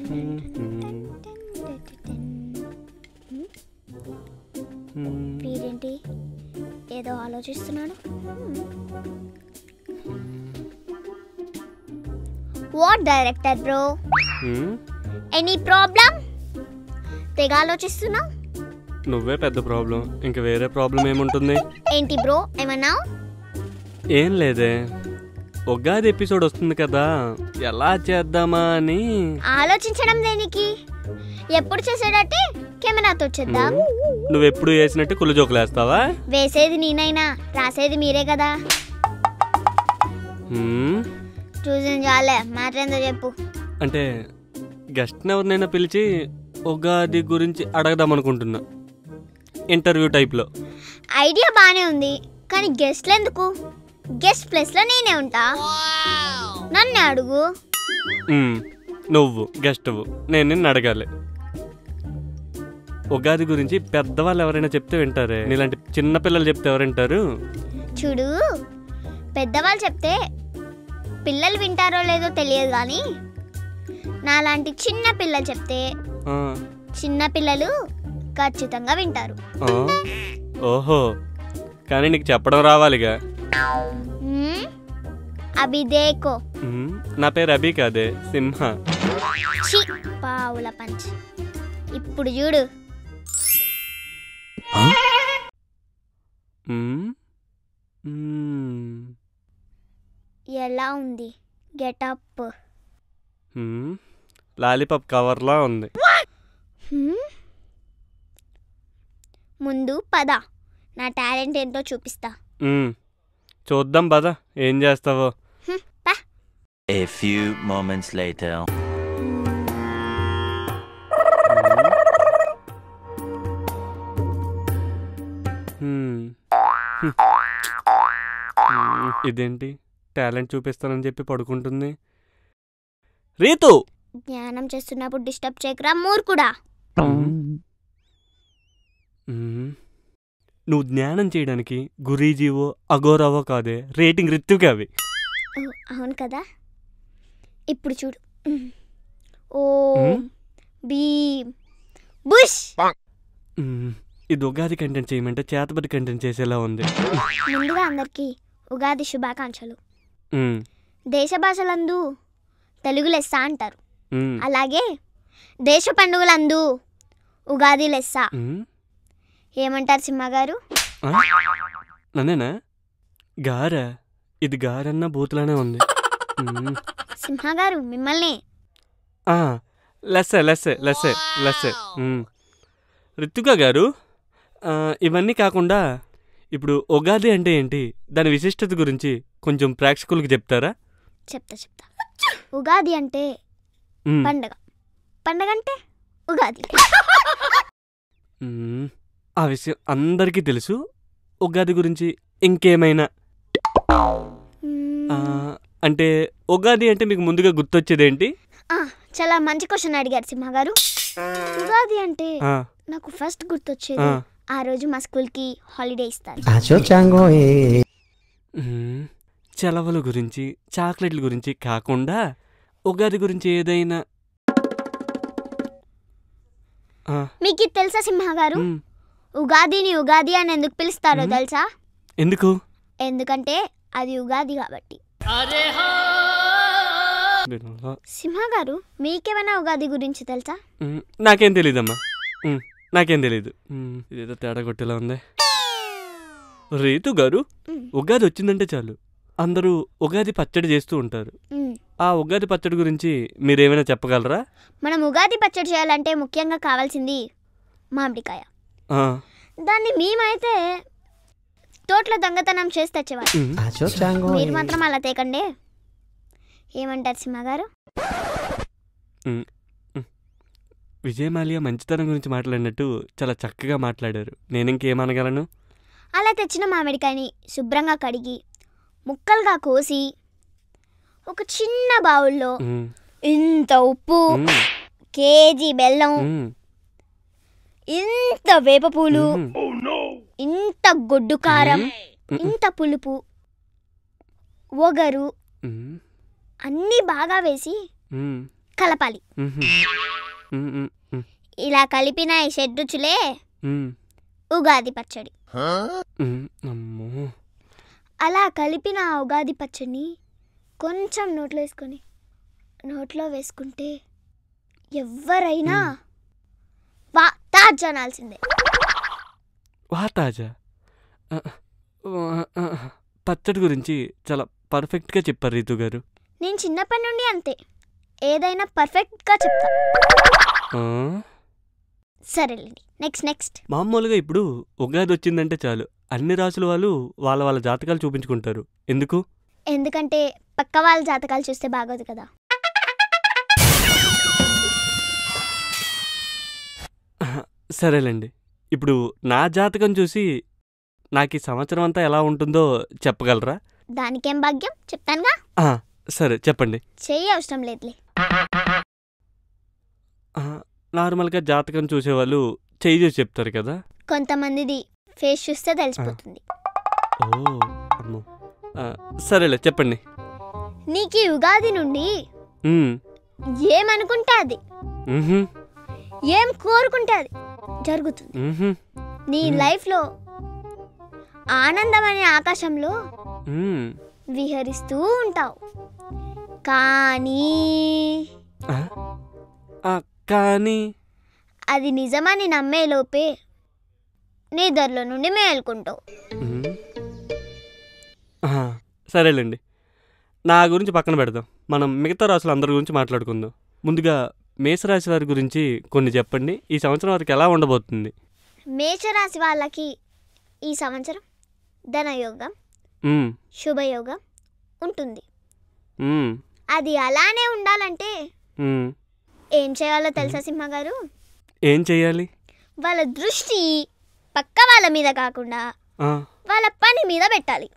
వీడేంటి ఏదో ఆలోచిస్తున్నాడు what director bro any problem తెగ ఆలోచిస్తున్నా నువ్వే పెద్ద ప్రాబ్లం ఇంకా వేరే ప్రాబ్లం ఏముంటుంది ఏంటి బ్రో ఏమన్నా ఏం లేదే ఉగాది ఎపిసోడ్ వస్తుంది కదా ఎలా చేద్దామా అని ఆలోచించడం దేనికి ఎప్పుడు చేసేటట్టే కెమెరాతో చేద్దాం నువ్వెప్పుడు వేసినట్టు కుళ్ళు జోకులు వేస్తావా వేసేది నేనైనా రాసేది మీరే కదా హ్మ్? చూసిన చాలే మాట ఏందో చెప్పు అంటే గెస్ట్ని ఎవరినైనా పిలిచి ఉగాది గురించి అడగదాం అనుకుంటున్నా ఇంటర్వ్యూ టైప్లో ఐడియా బానే ఉంది కానీ గెస్ట్లు ఎందుకు గెస్ట్ ప్లేస్ లో నేనే ఉంటా నన్ను అడుగు మ్మ్. నువ్వు గెస్ట్ నేను నిన్ను అడగాలి ఉగాది గురించి పెద్దవాళ్ళు ఎవరైనా చెప్తే వింటారే నీలాంటి చిన్న పిల్లలు చెప్తే ఎవరు వింటారు చూడు పెద్దవాళ్ళు చెప్తే పిల్లలు వింటారో లేదో తెలియదు కానీ నాలాంటి చిన్న పిల్లలు చెప్తే ఆ, చిన్న పిల్లలు ఖచ్చితంగా వింటారు ఆ, ఓహో కానీ నీకు చెప్పడం రావాలిగా మ్మ్? అభి దేకో మ్మ్. నా పేరు అభి కాదే సింహ చి పావుల పంచ్ ఇప్పుడు చూడు మ్మ్. మ్మ్. ఎలా ఉంది గెటప్ మ్మ్. లాలీపాప్ కవర్లా ఉంది ముందు పద నా టాలెంట్ ఏంటో చూపిస్తా మ్మ్. చూద్దాం పద ఏం చేస్తావో హ్మ్, పా. A few moments later. మ్మ్. హ్మ్. మ్మ్. ఇదేంటి టాలెంట్ చూపిస్తానని చెప్పి పడుకుంటుంది రీతు ధ్యానం చేస్తున్నప్పుడు డిస్టర్బ్ చేయకురా మూర్ఖుడా మ్మ్. నువ్వు జ్ఞానం చేయడానికి గురీజీవో అఘోరావో కాదే రేటింగ్ రిత్తుగా అవి ఓ, అవును కదా ఇప్పుడు చూడు ఓ మ్మ్. భీమ్ బుష్ మ్మ్. ఇది ఉగాది కంటెంట్ చేయమంటే చేతబడి కంటెంట్ చేసేలా ఉంది ముందుగా అందరికీ ఉగాది శుభాకాంక్షలు మ్మ్. దేశ భాషలందు తెలుగు లెస్స అంటారు మ్మ్. అలాగే దేశ పండుగలందు ఉగాది లెస్స మ్మ్. ఏమంటారు సింహ గారు ఆ? నన్నేనా గారా ఇది గారన్న బూతులానే ఉంది మ్మ్. సింహ గారు మిమ్మల్ని ఆ, లెస్సే లెస్సే లెస్సే లెస్సే మ్మ్. రిత్తుక గారు ఆ, ఇవన్నీ కాకుండా ఇప్పుడు ఉగాది అంటే ఏంటి దాని విశిష్టత గురించి కొంచెం ప్రేక్షకులకు చెప్తారా చెప్తా చెప్తా ఉగాది అంటే మ్మ్. పండగ పండగ అంటే ఉగాది మ్మ్. ఆ విషయం అందరికీ తెలుసు ఉగాది గురించి ఇంకేమైనా ఆ, మ్మ్. అంటే ఉగాది అంటే మీకు ముందుగా గుర్తొచ్చేదేంటి ఆ, చాలా మంచి క్వశ్చన్ అడిగారు సింహ గారు ఉగాది అంటే ఆ, నాకు ఫస్ట్ గుర్తొచ్చేది ఆ. ఆ రోజు మా స్కూల్కి హాలిడే ఇస్తారు Acho chango eh. మ్మ్. సెలవుల గురించి చాక్లెట్ల గురించి కాకుండా ఉగాది గురించి ఏదైనా ఆ, మీకు ఇది తెలుసా సింహ గారు మ్మ్. ఉగాదిని ఉగాది అని ఎందుకు పిలుస్తారో మ్మ్. తెలుసా ఎందుకు ఎందుకంటే అది ఉగాది కాబట్టి దీనివల్ల, సింహ గారు మీకేమైనా ఉగాది గురించి తెలుసా మ్మ్, నాకేం తెలీదమ్మా మ్మ్, నాకేం తెలీదు మ్మ్, ఇదేదో తేడా కొట్టేలా ఉంది రీతు గారు మ్మ్. ఉగాది వచ్చిందంటే చాలు అందరూ ఉగాది పచ్చడి చేస్తూ ఉంటారు మ్మ్. ఆ ఉగాది పచ్చడి గురించి మీరేమైనా చెప్పగలరా మనం ఉగాది పచ్చడి చేయాలంటే ముఖ్యంగా కావాల్సింది మామిడికాయ ఆ, దాన్ని మేమైతే తోటలో దొంగతనం చేసి తెచ్చేవాళ్ళం మ్మ్. Acho chango మీరు eh. మాత్రం అలా తేకండి ఏమంటారు సింహ గారు విజయమాల్య మంచితనం గురించి మాట్లాడినట్టు చాలా చక్కగా మాట్లాడారు నేను ఇంకేమనగలను అలా తెచ్చిన మామిడికాయని శుభ్రంగా కడిగి ముక్కలుగా కోసి ఒక చిన్న బౌల్లో మ్మ్, ఇంత ఉప్పు మ్మ్, కేజీ బెల్లం మ్మ్, ఇంత వేపపూలు మ్మ్, ఇంత గొడ్డు కారం మ్మ్, ఇంత పులుపు ఒగరు మ్మ్, అన్నీ బాగా వేసి మ్మ్, కలపాలి మ్హూ. మ్, మ్, మ్, ఇలా కలిపిన ఈ షడ్రుచులే మ్, ఉగాది పచ్చడి మ్, అమ్మో అలా కలిపిన ఆ ఉగాది పచ్చడిని కొంచెం నోట్లో వేసుకొని నోట్లో వేసుకుంటే ఎవరైనా వా తాజ్ అనాల్సిందే వా తాజా ఆ, ఆ, ఆ, పచ్చడి గురించి చాలా పర్ఫెక్ట్గా చెప్పారు రీతు గారు నేను చిన్నప్పటి నుండి అంతే ఏదైనా పర్ఫెక్ట్గా చెప్తా ఆ, సరేలేండి నెక్స్ట్ నెక్స్ట్ మామూలుగా ఇప్పుడు ఉగాది వచ్చిందంటే చాలు అన్ని రాసుల వాళ్ళు వాళ్ళ వాళ్ళ జాతకాలు చూపించుకుంటారు ఎందుకు ఎందుకంటే పక్క వాళ్ళ జాతకాలు చూస్తే బాగోదు కదా సరేలేండి ఇప్పుడు నా జాతకం చూసి నాకు ఈ సంవత్సరం అంతా ఎలా ఉంటుందో చెప్పగలరా దానికేం భాగ్యం చెప్తానుగా ఆ, సరే చెప్పండి చెయ్యి అవసరం లేదులే ఆ, నార్మల్గా జాతకం చూసేవాళ్ళు చేయి చూసి చెప్తారు కదా కొంతమందిది ఫేస్ చూస్తే తెలిసిపోతుంది ఓ అమ్మో ఆ, సరేలే చెప్పండి నీకు ఈ ఉగాది నుండి ఉమ్, ఏమనుకుంటే అది మ్హూ, ఏం కోరుకుంటే అది జరుగుతుంది మ్హూ, నీ మ్మ్. లైఫ్లో ఆనందం అనే ఆకాశంలో మ్, విహరిస్తూ ఉంటావు కానీ ఆ, ఆ, కానీ అది నిజమని నమ్మే లోపే నిద్రలో నుండి మేల్కుంటావు మ్, ఆ, సరేలేండి నా గురించి పక్కన పెడదాం మనం మిగతా రాసులు అందరి గురించి మాట్లాడుకుందాం ముందుగా మేషరాశి వారి గురించి కొన్ని చెప్పండి ఈ సంవత్సరం వారికి ఎలా ఉండబోతుంది మేషరాశి వాళ్ళకి ఈ సంవత్సరం ధనయోగం మ్, శుభయోగం ఉంటుంది మ్, అది అలానే ఉండాలంటే మ్. ఏం చేయాలో తెలుసా సింహ గారు ఏం చెయ్యాలి వాళ్ళ దృష్టి పక్క వాళ్ళ మీద కాకుండా ఆ, వాళ్ళ పని మీద పెట్టాలి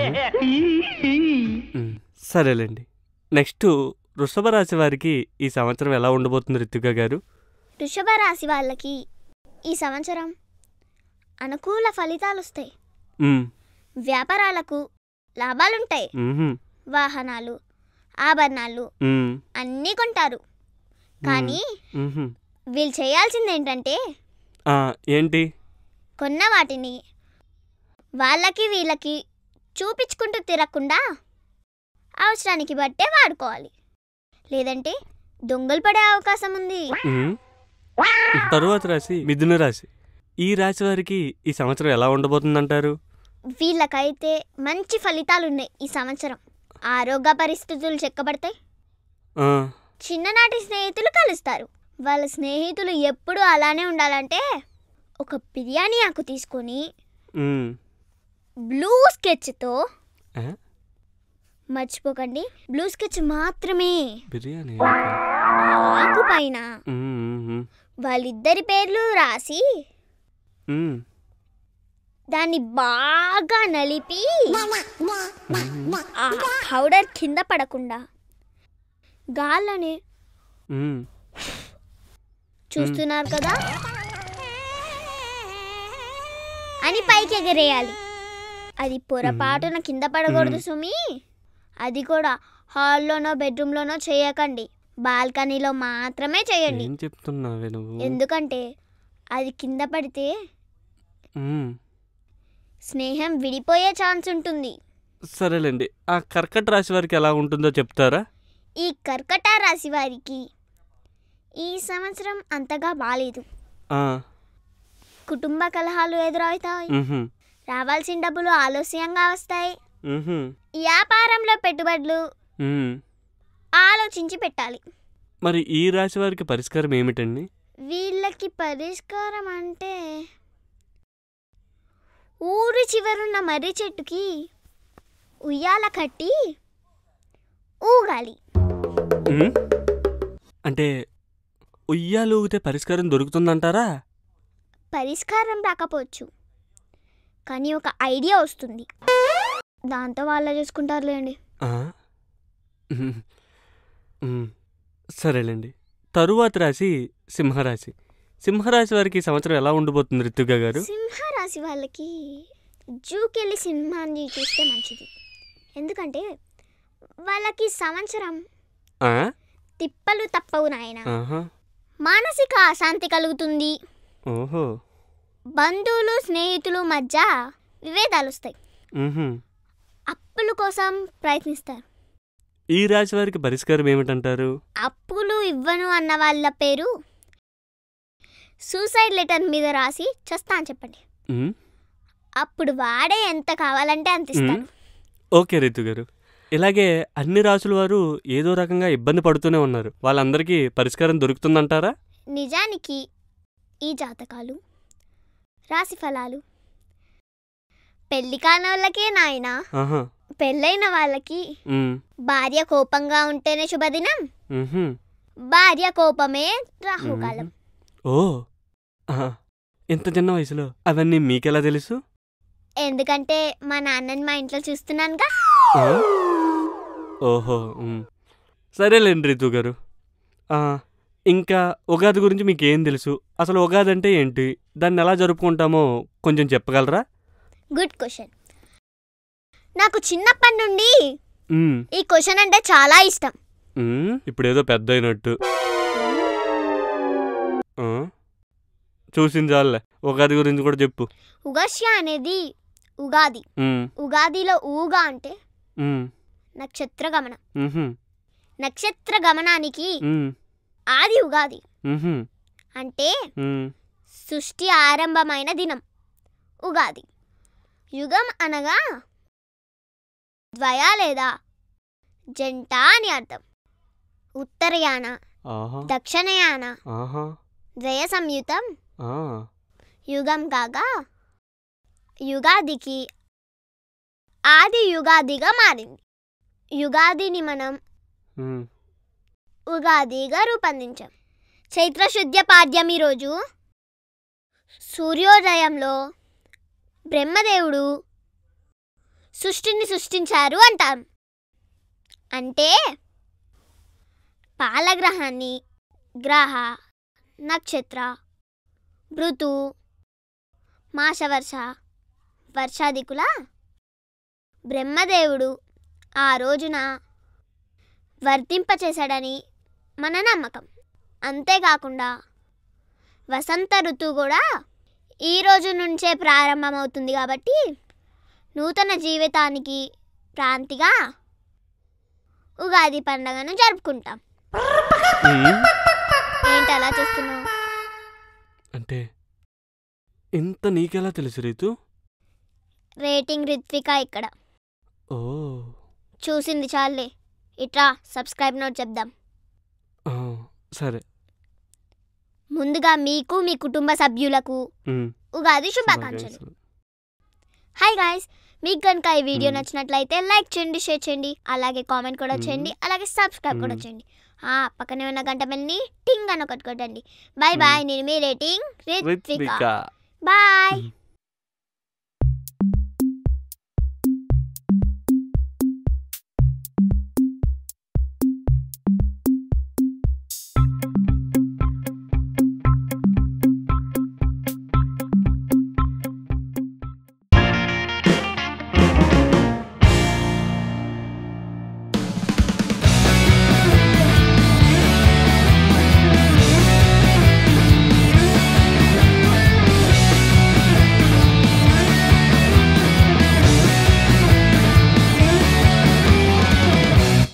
మ్, సరేలేండి నెక్స్ట్ వృషభ రాశి వారికి ఈ సంవత్సరం ఎలా ఉండబోతుంది రితిక గారు వృషభ రాశి వాళ్ళకి ఈ సంవత్సరం అనుకూల ఫలితాలు వస్తాయి మ్, వ్యాపారాలకు లాభాలుంటాయి మ్హూ, వాహనాలు ఆభరణాలు మ్, అన్నీ కొంటారు కానీ మ్హూ. వీళ్ళు చేయాల్సింది ఏంటంటే ఆ, ఏంటి కొన్న వాటిని వాళ్ళకి వీళ్ళకి చూపించుకుంటూ తిరగకుండా అవసరానికి బట్టే వాడుకోవాలి లేదంటే దొంగలు పడే అవకాశం ఉంది మ్. తరువాత రాశి మిథున రాశి ఈ రాశి వారికి ఈ సంవత్సరం ఎలా ఉండబోతుందంటారు వీళ్ళకైతే మంచి ఫలితాలు ఉన్నాయి ఈ సంవత్సరం ఆరోగ్య పరిస్థితులు చెక్కబడతాయి ఆ, చిన్ననాటి స్నేహితులు కలుస్తారు వాళ్ళ స్నేహితులు ఎప్పుడు అలానే ఉండాలంటే ఒక బిర్యానీ ఆకు తీసుకొని మ్, బ్లూ స్కెచ్తో ఆ? మర్చిపోకండి బ్లూ స్కెచ్ మాత్రమే బిర్యానీ ఆకు పైన మ్, మ్, మ్. వాళ్ళిద్దరి పేర్లు రాసి మ్, దాన్ని బాగా నలిపి ఆ పౌడర్ కింద పడకుండా గాల్లోనే మ్. చూస్తున్నారు కదా అని పైకి ఎగరేయాలి అది పొరపాటున కింద పడకూడదు సుమి అది కూడా హాల్లోనో బెడ్రూమ్లోనో చేయకండి బాల్కనీలో మాత్రమే చేయండి ఏం చెప్తున్నావే నువ్వు ఎందుకంటే అది కింద పడితే మ్. స్నేహం విడిపోయే ఛాన్స్ ఉంటుంది సరేలేండి ఆ కర్కట రాశి వారికి ఎలా ఉంటుందో చెప్తారా ఈ కర్కట రాశి వారికి ఈ సంవత్సరం అంతగా బాలేదు ఆ, కుటుంబ కలహాలు ఎదురవుతాయి మ్హూ, రావాల్సిన డబ్బులు ఆలస్యంగా వస్తాయి మ్హూ, వ్యాపారంలో పెట్టుబడులు మ్. ఆలోచించి పెట్టాలి మరి ఈ రాశి వారికి పరిష్కారం ఏమిటండి వీళ్ళకి పరిష్కారం అంటే ఊరి చివరున్న మర్రి చెట్టుకి ఉయ్యాల కట్టి ఊగాలి మ్? అంటే ఉయ్యాలు ఊగితే పరిష్కారం దొరుకుతుందంటారా పరిష్కారం రాకపోవచ్చు కానీ ఒక ఐడియా వస్తుంది దాంతో వాళ్ళే చూసుకుంటారులేండి ఆ? మ్. మ్. సరేలేండి తరువాత రాశి సింహరాశి సింహరాశి వారికి ఈ సంవత్సరం ఎలా ఉండబోతుంది రితుగా గారు సింహరాశి వాళ్ళకి జూకెళ్ళి సింహాన్ని చూస్తే మంచిది ఎందుకంటే వాళ్ళకి సంవత్సరం ఆ? తిప్పలు తప్పవు నాయన ఆహా మానసిక అశాంతి కలుగుతుంది ఓహో బంధువులు స్నేహితులు మధ్య విభేదాలు వస్తాయి మ్హూ. అప్పుల కోసం ప్రయత్నిస్తారు ఈ రాశి వారికి పరిష్కారం ఏమిటంటారు అప్పులు ఇవ్వను అన్న వాళ్ళ పేరు సూసైడ్ లెటర్ మీద రాసి చస్తా అని చెప్పండి మ్? అప్పుడు వాడే ఎంత కావాలంటే అంత ఇస్తాడు ఓకే రితు గారు ఇలాగే అన్ని రాసుల వారు ఏదో రకంగా ఇబ్బంది పడుతూనే ఉన్నారు వాళ్ళందరికీ పరిష్కారం దొరుకుతుందంటారా నిజానికి ఈ జాతకాలు రాశి ఫలాలు పెళ్లి కాని వాళ్ళకే నాయన ఆహా పెళ్ళైన వాళ్ళకి మ్. భార్య కోపంగా ఉంటేనే శుభదినం మ్హూ. భార్య కోపమే రాహుకాలం ఓ ఆహా. ఇంత చిన్న వయసులో అవన్నీ మీకెలా తెలుసు ఎందుకంటే మా నాన్నని మా ఇంట్లో చూస్తున్నానుగా ఆ? ఓహో మ్. సరేలేండి రితు గారు ఆ, ఇంకా ఉగాది గురించి మీకు ఏం తెలుసు అసలు ఉగాది అంటే ఏంటి దాన్ని ఎలా జరుపుకుంటామో కొంచెం చెప్పగలరా గుడ్ క్వశ్చన్ నాకు చిన్నప్పటి నుండి మ్. ఈ క్వశ్చన్ అంటే చాలా ఇష్టం మ్, ఇప్పుడేదో పెద్ద అయినట్టు ఆ? చూసింది చాలే ఉగాది గురించి కూడా చెప్పు ఉగస్య అనేది ఉగాది మ్, ఉగాదిలో ఊగా అంటే మ్, నక్షత్ర గమనం మ్హూ, నక్షత్ర గమనానికి మ్, ఆది ఉగాది మ్హూ, అంటే మ్, సృష్టి ఆరంభమైన దినం ఉగాది యుగం అనగా ద్వయ లేదా జంట అని అర్థం ఉత్తరయాన ఆహా దక్షిణయాన ఆహా ద్వయ సంయుతం ఆ, యుగం కాగా యుగాదికి ఆది యుగాదిగా మారింది యుగాదిని మనం మ్, ఉగాదిగా రూపొందించాం చైత్రశుద్ధ పాడ్యం ఈరోజు సూర్యోదయంలో బ్రహ్మదేవుడు సృష్టిని సృష్టించారు అంటాం అంటే పాలగ్రహాన్ని గ్రహ నక్షత్ర భృతు మాసవర్ష వర్షాదికుల బ్రహ్మదేవుడు ఆ రోజున వర్తింపచేశాడని మన నమ్మకం అంతేకాకుండా వసంత ఋతువు కూడా ఈ రోజు నుంచే ప్రారంభమవుతుంది కాబట్టి నూతన జీవితానికి ప్రాంతిగా ఉగాది పండుగను జరుపుకుంటాం మ్. ఏంటి అలా చూస్తున్నావు అంటే ఇంత నీకెలా తెలుసు రీతు రేటింగ్ రిత్విక ఇక్కడ ఓ చూసింది చాలే ఇట్రా సబ్స్క్రైబ్ నోట్ చెప్దాం ఆ, సరే ముందుగా మీకు మీ కుటుంబ సభ్యులకు మ్, ఉగాది శుభాకాంక్షలు శుభాకాంక్షలు. హాయ్ గాయ్స్ మీకు కనుక ఈ వీడియో మ్మ్. నచ్చినట్లయితే లైక్ చేయండి షేర్ చేయండి అలాగే కామెంట్ కూడా మ్మ్. చేయండి అలాగే సబ్స్క్రైబ్ కూడా మ్మ్. చేయండి ఆ పక్కనే ఉన్న గంట బెల్ని టింగ్ అని ఒకటి కొట్టండి బాయ్ బాయ్ నేను మీ రేటింగ్ రిత్విక రిత్విక బాయ్ మ్మ్.